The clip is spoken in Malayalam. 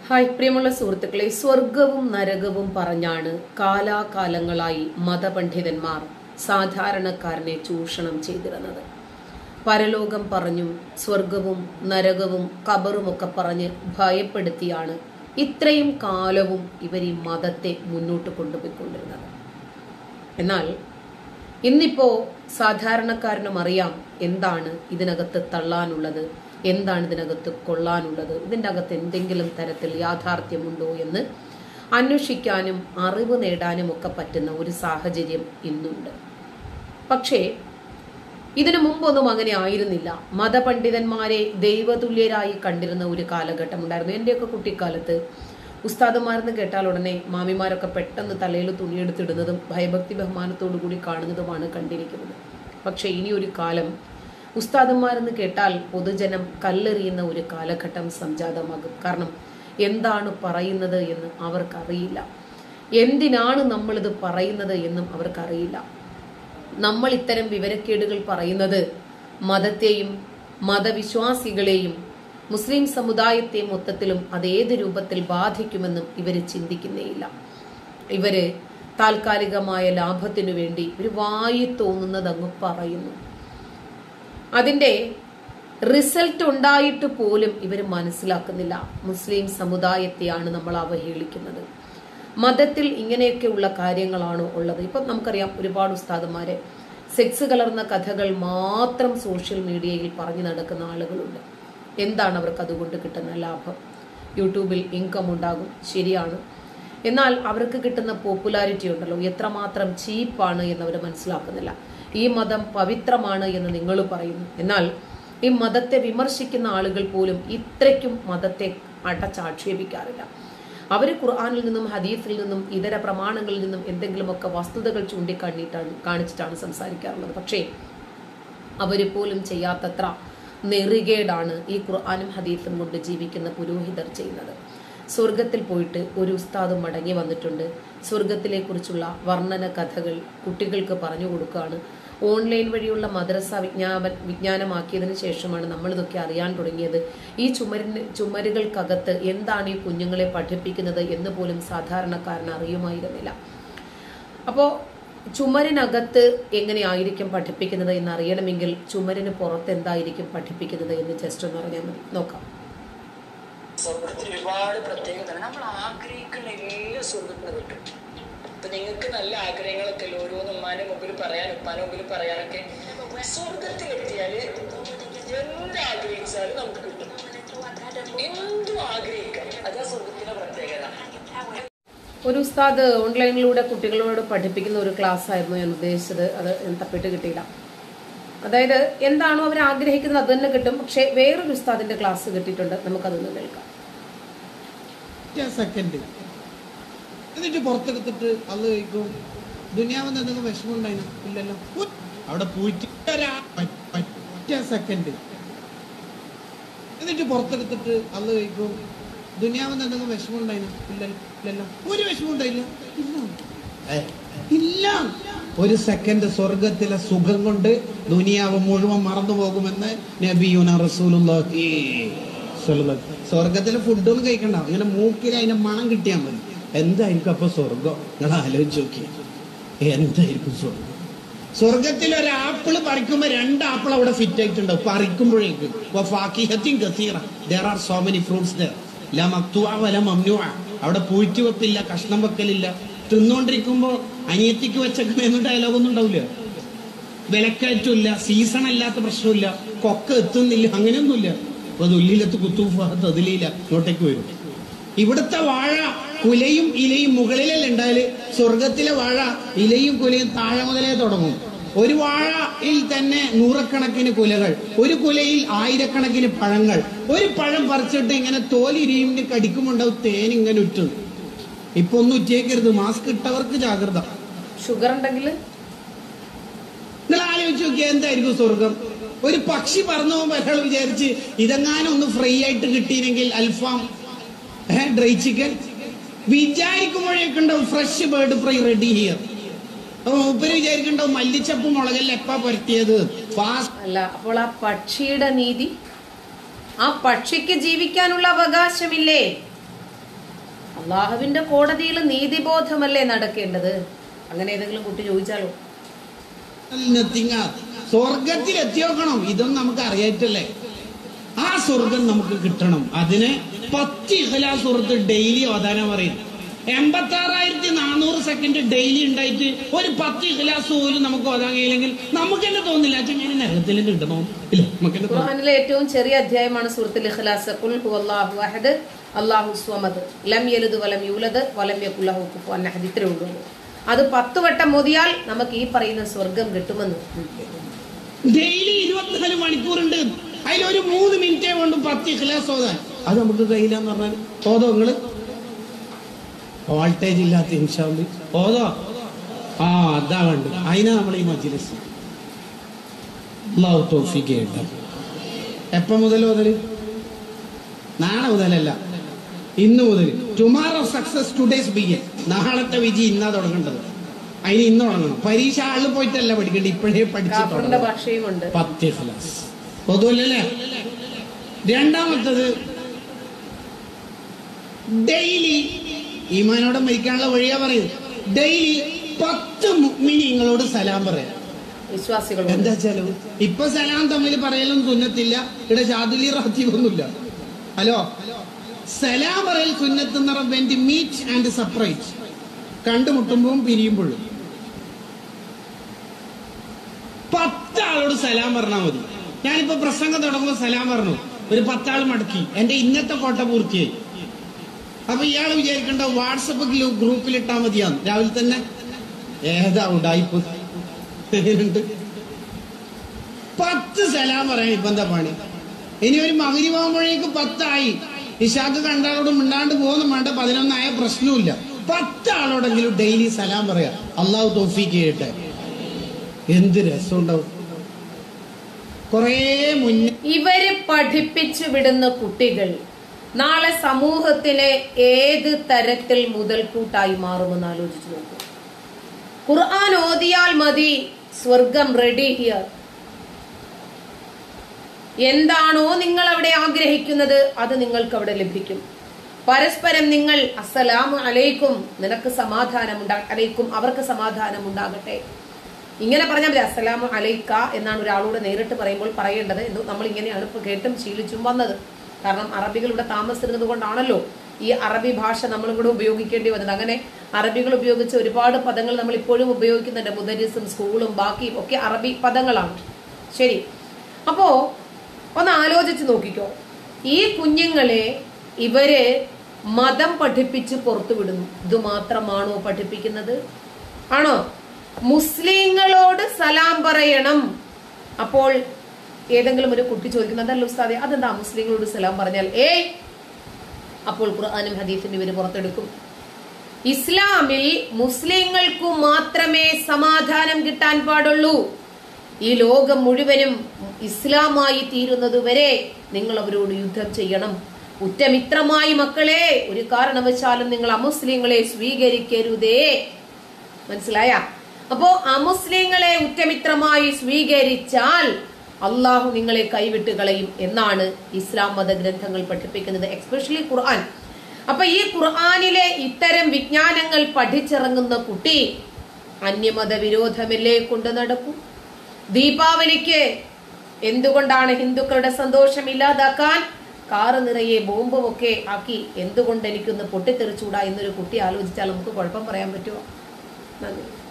ഹായ് പ്രിയമുള്ള സുഹൃത്തുക്കളെ സ്വർഗവും നരകവും പറഞ്ഞാണ് കാലാകാലങ്ങളായി മതപണ്ഡിതന്മാർ സാധാരണക്കാരനെ ചൂഷണം ചെയ്തിരുന്നത് പരലോകം പറഞ്ഞും സ്വർഗവും നരകവും കബറുമൊക്കെ പറഞ്ഞ് ഭയപ്പെടുത്തിയാണ് ഇത്രയും കാലവും ഇവർ ഈ മതത്തെ മുന്നോട്ട് കൊണ്ടുപോയിക്കൊണ്ടിരുന്നത് എന്നാൽ ഇന്നിപ്പോ സാധാരണക്കാരനും അറിയാം എന്താണ് ഇതിനകത്ത് തള്ളാനുള്ളത് എന്താണ് ഇതിനകത്ത് കൊള്ളാനുള്ളത് ഇതിൻ്റെ അകത്ത് എന്തെങ്കിലും തരത്തിൽ യാഥാർത്ഥ്യമുണ്ടോ എന്ന് അന്വേഷിക്കാനും അറിവ് നേടാനും ഒക്കെ പറ്റുന്ന ഒരു സാഹചര്യം ഇന്നുണ്ട് പക്ഷേ ഇതിനു മുമ്പൊന്നും അങ്ങനെ ആയിരുന്നില്ല മതപണ്ഡിതന്മാരെ ദൈവതുല്യരായി കണ്ടിരുന്ന ഒരു കാലഘട്ടം ഉണ്ടായിരുന്നു എൻ്റെയൊക്കെ കുട്ടിക്കാലത്ത് ഉസ്താദന്മാരെന്ന് കേട്ടാൽ ഉടനെ മാമിമാരൊക്കെ പെട്ടെന്ന് തലയിൽ തുണിയെടുത്തിടുന്നതും ഭയഭക്തി ബഹുമാനത്തോടു കൂടി കാണുന്നതുമാണ് കണ്ടിരിക്കുന്നത് പക്ഷേ ഇനി ഒരു കാലം ഉസ്താദന്മാരെന്ന് കേട്ടാൽ പൊതുജനം കല്ലെറിയുന്ന ഒരു കാലഘട്ടം സംജാതമാകും കാരണം എന്താണ് പറയുന്നത് എന്ന് അവർക്കറിയില്ല എന്തിനാണ് നമ്മളിത് പറയുന്നത് എന്നും അവർക്കറിയില്ല നമ്മൾ ഇത്തരം വിവരക്കേടുകൾ പറയുന്നത് മതത്തെയും മതവിശ്വാസികളെയും മുസ്ലിം സമുദായത്തെ മൊത്തത്തിലും അതേത് രൂപത്തിൽ ബാധിക്കുമെന്നും ഇവർ ചിന്തിക്കുന്നേയില്ല ഇവര് താൽക്കാലികമായ ലാഭത്തിനു വേണ്ടി ഒരു വായി തോന്നുന്നത് അങ്ങ് പറയുന്നു അതിന്റെ റിസൾട്ട് ഉണ്ടായിട്ട് പോലും ഇവർ മനസ്സിലാക്കുന്നില്ല മുസ്ലിം സമുദായത്തെയാണ് നമ്മൾ അവഹേളിക്കുന്നത് മതത്തിൽ ഇങ്ങനെയൊക്കെയുള്ള കാര്യങ്ങളാണോ ഉള്ളത് ഇപ്പം നമുക്കറിയാം ഒരുപാട് ഉസ്താദന്മാരെ സെക്സ് കലർന്ന കഥകൾ മാത്രം സോഷ്യൽ മീഡിയയിൽ പറഞ്ഞു നടക്കുന്ന ആളുകളുണ്ട് എന്താണ് അവർക്ക് അതുകൊണ്ട് കിട്ടുന്ന ലാഭം യൂട്യൂബിൽ ഇൻകം ഉണ്ടാകും ശരിയാണ് എന്നാൽ അവർക്ക് കിട്ടുന്ന പോപ്പുലാരിറ്റി ഉണ്ടല്ലോ എത്രമാത്രം ചീപ്പാണ് എന്നവർ മനസ്സിലാക്കുന്നില്ല ഈ മതം പവിത്രമാണ് എന്ന് നിങ്ങൾ പറയുന്നു എന്നാൽ ഈ മതത്തെ വിമർശിക്കുന്ന ആളുകൾ പോലും ഇത്രയ്ക്കും മതത്തെ അടച്ചാക്ഷേപിക്കാറില്ല അവർ ഖുർആാനിൽ നിന്നും ഹദീഫിൽ നിന്നും ഇതര പ്രമാണങ്ങളിൽ നിന്നും എന്തെങ്കിലുമൊക്കെ വസ്തുതകൾ ചൂണ്ടിക്കാണിയിട്ടാണ് കാണിച്ചിട്ടാണ് സംസാരിക്കാറുള്ളത് പക്ഷേ അവർ പോലും ചെയ്യാത്തത്ര നെറികേടാണ് ഈ ഖുർആാനും ഹദീഫും കൊണ്ട് ജീവിക്കുന്ന പുരോഹിതർ ചെയ്യുന്നത് സ്വർഗത്തിൽ പോയിട്ട് ഒരു ഉസ്താദ് മടങ്ങി വന്നിട്ടുണ്ട് സ്വർഗത്തിലെ കുറിച്ചുള്ള വർണ്ണന കഥകൾ കുട്ടികൾക്ക് പറഞ്ഞു കൊടുക്കുകയാണ് ഓൺലൈൻ വഴിയുള്ള മദ്രസ വിജ്ഞാപ വിജ്ഞാനമാക്കിയതിന് ശേഷമാണ് നമ്മൾ ഇതൊക്കെ അറിയാൻ തുടങ്ങിയത് ഈ ചുമരിന് ചുമരുകൾക്കകത്ത് എന്താണ് ഈ കുഞ്ഞുങ്ങളെ പഠിപ്പിക്കുന്നത് എന്ന് പോലും സാധാരണക്കാരന് അറിയുമായിരുന്നില്ല അപ്പോൾ ചുമരിനകത്ത് എങ്ങനെയായിരിക്കും പഠിപ്പിക്കുന്നത് എന്ന് അറിയണമെങ്കിൽ ചുമരിന് പുറത്ത് എന്തായിരിക്കും പഠിപ്പിക്കുന്നത് എന്ന് ജസ്റ്റ് ഒന്ന് അറിഞ്ഞാൽ മതി നോക്കാം സ്വർഗത്തിൽ ഒരുപാട് പ്രത്യേകതയാണ് നമ്മൾ ആഗ്രഹിക്കുന്ന എല്ലാ സ്വർഗത്തിന് കിട്ടും ഇപ്പൊ നിങ്ങൾക്ക് നല്ല ആഗ്രഹങ്ങളൊക്കെ അല്ലേ ഓരോന്ന് ഉമ്മാന്റെ മുമ്പിൽ പറയാൻ ഉപ്പാന്റെ മുമ്പിൽ പറയാനൊക്കെ സ്വർഗത്തിൽ എത്തിയാല് എന്ത് ആഗ്രഹിച്ചാലും നമുക്ക് കിട്ടും എന്തും ആഗ്രഹിക്കാം അതാ സ്വർഗത്തിന്റെ പ്രത്യേകത ഒരു ഉസ്താദ് ഓൺലൈനിലൂടെ കുട്ടികളോട് പഠിപ്പിക്കുന്ന ഒരു ക്ലാസ് ആയിരുന്നു ഞാൻ ഉദ്ദേശിച്ചത് അത് ഞാൻ തപ്പിട്ട് കിട്ടിയില്ല അതായത് എന്താണോ അവർ ആഗ്രഹിക്കുന്നത് അത് തന്നെ കിട്ടും പക്ഷേ വേറൊരു ഉസ്താദിന്റെ ക്ലാസ് കിട്ടിയിട്ടുണ്ട് നമുക്കതൊന്ന് കേൾക്കാം ഒറ്റ സെക്കൻഡ് എന്നിട്ട് പുറത്തെടുത്തിട്ട് അത് കഴിക്കും ദുനിയാവെന്ന് എന്തെങ്കിലും വിഷമം ഉണ്ടായിനോ ഇല്ലല്ലോ ഉയ്. അവിടെ പോയിട്ട് ഒരാ- ഒറ്റ സെക്കൻഡ് എന്നിട്ട് പുറത്തെടുത്തിട്ട് അത് കഴിക്കും ദുനിയാവെന്ന് എന്തെങ്കിലും വിഷമം ഉണ്ടായിനോ ഇല്ലല്ലോ ഇല്ലല്ലോ ഒരു വിഷമം ഉണ്ടായില്ല ഇല്ല ഏ, ഇല്ല ഒരു സെക്കൻഡ് സ്വർഗത്തിലെ സുഖം കൊണ്ട് ദുനിയാവ് മുഴുവൻ മറന്നു പോകുമെന്ന് നബിയുന റസൂലുള്ളാഹി സ്വല്ലല്ലാഹു അലൈഹി വസല്ലം. സ്വർഗത്തിലെ ഫുഡൊന്നും കഴിക്കണ്ട ഇങ്ങനെ മൂക്കിൽ അതിന്റെ മണം കിട്ടിയാൽ മതി എന്തായിരിക്കും അപ്പൊ സ്വർഗം നിങ്ങൾ ആലോചിച്ച് നോക്കി എന്തായിരിക്കും സ്വർഗം സ്വർഗത്തിൽ ഒരു ആപ്പിൾ പറിക്കുമ്പോ രണ്ട് ആപ്പിൾ അവിടെ ഫിറ്റ് ആയിട്ടുണ്ടാവും പറിക്കുമ്പോഴേക്ക് ഫാക്കിഹത്തിൻ കസീറ there are so many fruits there ല മക്തുവ വല മംനുവ അവിടെ പൂഴ്ത്തി വെപ്പില്ല കഷ്ണം വെക്കലില്ല തിന്നുകൊണ്ടിരിക്കുമ്പോ അനിയത്തിക്ക് വെച്ചേക്കുന്ന ഡയലോഗ് ഒന്നും ഉണ്ടാവില്ല വിലക്കയറ്റമില്ല സീസൺ അല്ലാത്ത പ്രശ്നമില്ല കൊക്ക എത്തുന്നില്ല അങ്ങനെയൊന്നുമില്ല അപ്പൊ അത് ഉള്ളിലത്ത് കുത്തുഫത്ത് അതിലില്ല ഇങ്ങോട്ടേക്ക് വരും ഇവിടുത്തെ വാഴ കുലയും ഇലയും മുകളിലല്ല ഉണ്ടായാല് സ്വർഗത്തിലെ വാഴ ഇലയും കുലയും താഴെ മുതലേ തുടങ്ങും ഒരു വാഴയിൽ തന്നെ നൂറക്കണക്കിന് കുലകൾ ഒരു കുലയിൽ ആയിരക്കണക്കിന് പഴങ്ങൾ ഒരു പഴം പറിച്ചിട്ട് ഇങ്ങനെ തോലിരിയുമ്പോൾ കടിക്കുമുണ്ടാവും തേൻ ഇങ്ങനെ ഉറ്റും ഇപ്പൊ ഒന്നും ഉച്ചേക്കരുത് മാസ്ക് ഇട്ടവർക്ക് ജാഗ്രത ഷുഗർ ഉണ്ടെങ്കിൽ നിങ്ങൾ ആലോചിച്ച് നോക്കിയാൽ എന്തായിരിക്കും സ്വർഗം ഒരു പക്ഷി പറന്നു പോകുമ്പോൾ ഒരാൾ വിചാരിച്ച് ഇതെങ്ങാനും ഒന്ന് ഫ്രൈ ആയിട്ട് കിട്ടിയില്ലെങ്കിൽ അൽഫാം ഡ്രൈ ചിക്കൻ വിചാരിക്കുമ്പോഴേക്കും ഉണ്ടാവും fresh bird fry ready here അപ്പൊ മൂപ്പര് വിചാരിക്കണ്ടാവും മല്ലിച്ചപ്പ് മുളകല്ല എപ്പാ പരത്തിയത് ഫാസ്റ്റ് അല്ല അപ്പോൾ ആ പക്ഷിയുടെ നീതി ആ പക്ഷിക്ക് ജീവിക്കാനുള്ള അവകാശമില്ലേ അള്ളാഹുവിന്റെ കോടതിയിൽ നീതിബോധമല്ലേ നടക്കേണ്ടത് അങ്ങനെ ഏതെങ്കിലും കുട്ടി ചോദിച്ചാലോ നത്തിങ്ങ സ്വർഗത്തിൽ എത്തിയോക്കണം ഇതൊന്നും നമുക്ക് അറിയായിട്ടല്ലേ ആ സ്വർഗം നമുക്ക് കിട്ടണം അതിന് പത്ത് ഇഹലാ സുഹൃത്ത് ഡെയിലി ഓതാനം പറയും എൺപത്തി ആറായിരത്തി നാനൂറ് സെക്കൻഡ് ഡെയിലി ഉണ്ടായിട്ട് ഒരു പത്ത് ഇഹലാസ് പോലും നമുക്ക് ഓതാൻ കഴിയില്ലെങ്കിൽ നമുക്ക് തന്നെ തോന്നില്ല ചെങ്ങനെ നരകത്തിൽ കിട്ടണോ ഇല്ല നമുക്ക് തന്നെ തോന്നും ഖുർആനിലെ ഏറ്റവും ചെറിയ അധ്യായമാണ് സൂറത്തുൽ ഇഖ്ലാസ് ഖുൽ ഹുവല്ലാഹു അഹദ് അല്ലാഹു സ്വമദ് ലം യലിദ് വലം യൂലദ് വലം യകുൽ ലഹു കുഫുവൻ അഹദ് ഇത്രേ ഉള്ളൂ അത് പത്ത് വട്ടം മോദിയാൽ നമുക്ക് ഈ പറയുന്ന സ്വർഗം കിട്ടുമെന്ന് ഡെയിലി ഇരുപത്തിനാല് മണിക്കൂറുണ്ട് അതിലൊരു മൂന്ന് മിനിറ്റേ കൊണ്ട് പത്ത് ഇഖ്ലാസ് ഓതാൻ അത് നമുക്ക് കഴിയില്ലെന്ന് പറഞ്ഞാൽ ഓതോ നിങ്ങള് വോൾട്ടേജ് ഇല്ലാത്ത ഇൻഷാല് ഓതോ ആ അതാ വേണ്ട അതിനാ നമ്മൾ ഈ മജ്ലിസ് അള്ളാഹു തോഫിക്ക് കേട്ടോ എപ്പോ മുതൽ മുതല് നാളെ മുതലല്ല ഇന്ന് മുതൽ ടുമാറോ സക്സസ് ടുഡേസ് ബിഗിൻ നാളത്തെ വിജി ഇന്നാ തുടങ്ങേണ്ടത് അതിന് ഇന്ന് തുടങ്ങണം പരീക്ഷ ആളിൽ പോയിട്ടല്ല പഠിക്കേണ്ടത് ഇപ്പോഴേ പഠിച്ചു കാഫറിന്റെ തുടങ്ങണം ഭാഷയുമുണ്ട് പത്ത് ഇഖ്ലാസ് പൊതുവല്ലേ രണ്ടാമത്തത് ഡെയിലി ഈമാനോടെ മരിക്കാനുള്ള വഴിയാ പറയും ഡെയിലി പത്ത് മിനിങ്ങളോട് സലാം പറയാം വിശ്വാസികൾ എന്താ ചെലവ് ഇപ്പൊ സലാം തമ്മിൽ പറയലും സുന്നത്തില്ല ഇവിടെ ഷാദുലി റാത്തീവൊന്നുമില്ല ഹലോ സലാം പറയൽ സുന്നത്ത് എന്ന് പറഞ്ഞ മീറ്റ് ആൻഡ് സെപ്പറേറ്റ് കണ്ടുമുട്ടുമ്പോഴും പിരിയുമ്പോഴും പത്താളോട് സലാം പറഞ്ഞാൽ മതി ഞാനിപ്പോ പ്രസംഗം തുടങ്ങുമ്പോൾ സലാം പറഞ്ഞു ഒരു പത്താൾ മടക്കി എന്റെ ഇന്നത്തെ കോട്ട പൂർത്തിയായി അപ്പൊ ഇയാൾ വിചാരിക്കേണ്ട വാട്സപ്പ് ഗ്രൂപ്പിൽ ഇട്ടാ മതിയാന്ന് രാവിലെ തന്നെ ഏതാ ഉടായിപ്പ് എങ്ങനെയുണ്ട് പത്ത് സലാം പറയാൻ ഇപ്പൊ എന്താ പണി ഇനി ഒരു മകരി പോകുമ്പോഴേക്ക് പത്തായി ഇഷാക്ക് കണ്ടാളോട് മിണ്ടാണ്ട് പോകുന്നു വേണ്ട പതിനൊന്നായ പ്രശ്നമില്ല പത്താളോടെങ്കിലും ഡെയിലി സലാം പറയാ അള്ളാഹു തോഫീക്ക് ചെയ്യട്ടെ എന്ത് രസമുണ്ടാവും കൊറേ മുന്നേ ഇവര് പഠിപ്പിച്ചു വിടുന്ന കുട്ടികൾ നാളെ സമൂഹത്തിലെ ഏത് തരത്തിൽ മുതൽക്കൂട്ടായി മാറുമെന്ന് ആലോചിച്ചു നോക്കൂ ഖുർആൻ ഓതിയാൽ മതി സ്വർഗം റെഡി ഹിയർ എന്താണോ നിങ്ങൾ അവിടെ ആഗ്രഹിക്കുന്നത് അത് നിങ്ങൾക്ക് അവിടെ ലഭിക്കും പരസ്പരം നിങ്ങൾ അസ്സലാമു അലൈക്കും നിനക്ക് സമാധാനം ഉണ്ടാ അലൈക്കും അവർക്ക് സമാധാനം ഉണ്ടാകട്ടെ ഇങ്ങനെ പറഞ്ഞാൽ മതി അസ്സലാമു അലൈക്ക എന്നാണ് ഒരാളോട് നേരിട്ട് പറയുമ്പോൾ പറയേണ്ടത് എന്ന് നമ്മൾ ഇങ്ങനെയാണ് ഇപ്പൊ കേട്ടും ശീലിച്ചും വന്നത് കാരണം അറബികൾ ഇവിടെ താമസിച്ചിരുന്നത് കൊണ്ടാണല്ലോ ഈ അറബി ഭാഷ നമ്മളും കൂടെ ഉപയോഗിക്കേണ്ടി വന്നത് അങ്ങനെ അറബികൾ ഉപയോഗിച്ച ഒരുപാട് പദങ്ങൾ നമ്മൾ ഇപ്പോഴും ഉപയോഗിക്കുന്നുണ്ട് മുദരിസും സ്കൂളും ബാക്കിയും ഒക്കെ അറബി പദങ്ങളാണ് ശരി അപ്പോ ഒന്ന് ആലോചിച്ച് നോക്കിക്കോ ഈ കുഞ്ഞുങ്ങളെ ഇവര് മതം പഠിപ്പിച്ച് പുറത്തു വിടുന്നു ഇത് മാത്രമാണോ പഠിപ്പിക്കുന്നത് ആണോ മുസ്ലിങ്ങളോട് സലാം പറയണം അപ്പോൾ ഏതെങ്കിലും ഒരു കുട്ടി ചോദിക്കുന്നത് അതല്ല ഉസ്താദെ അതെന്താ മുസ്ലിങ്ങളോട് സലാം പറഞ്ഞാൽ ഏയ് അപ്പോൾ ഖുർആാനും ഹദീഫിനും ഇവര് പുറത്തെടുക്കും ഇസ്ലാമിൽ മുസ്ലിങ്ങൾക്കു മാത്രമേ സമാധാനം കിട്ടാൻ പാടുള്ളൂ ഈ ലോകം മുഴുവനും ഇസ്ലാമായി തീരുന്നത് വരെ നിങ്ങൾ അവരോട് യുദ്ധം ചെയ്യണം ഉറ്റമിത്രമായി മക്കളെ ഒരു കാരണവശാലും നിങ്ങൾ അമുസ്ലിങ്ങളെ സ്വീകരിക്കരുതേ മനസ്സിലായ അപ്പോ അമുസ്ലിങ്ങളെ ഉറ്റമിത്രമായി സ്വീകരിച്ചാൽ അള്ളാഹു നിങ്ങളെ കൈവിട്ട് കളയും എന്നാണ് ഇസ്ലാം മത ഗ്രന്ഥങ്ങൾ പഠിപ്പിക്കുന്നത് എക്സ്പെഷ്യലി ഖുർആൻ അപ്പൊ ഈ ഖുർആനിലെ ഇത്തരം വിജ്ഞാനങ്ങൾ പഠിച്ചിറങ്ങുന്ന കുട്ടി അന്യമത വിരോധമല്ലേ കൊണ്ട് നടക്കും ദീപാവലിക്ക് എന്തുകൊണ്ടാണ് ഹിന്ദുക്കളുടെ സന്തോഷം ഇല്ലാതാക്കാൻ കാറ് നിറയെ ബോംബും ഒക്കെ ആക്കി എന്തുകൊണ്ട് എനിക്കൊന്ന് പൊട്ടിത്തെറിച്ചൂടാ എന്നൊരു കുട്ടി ആലോചിച്ചാൽ നമുക്ക് കുഴപ്പം പറയാൻ പറ്റുമോ നന്ദി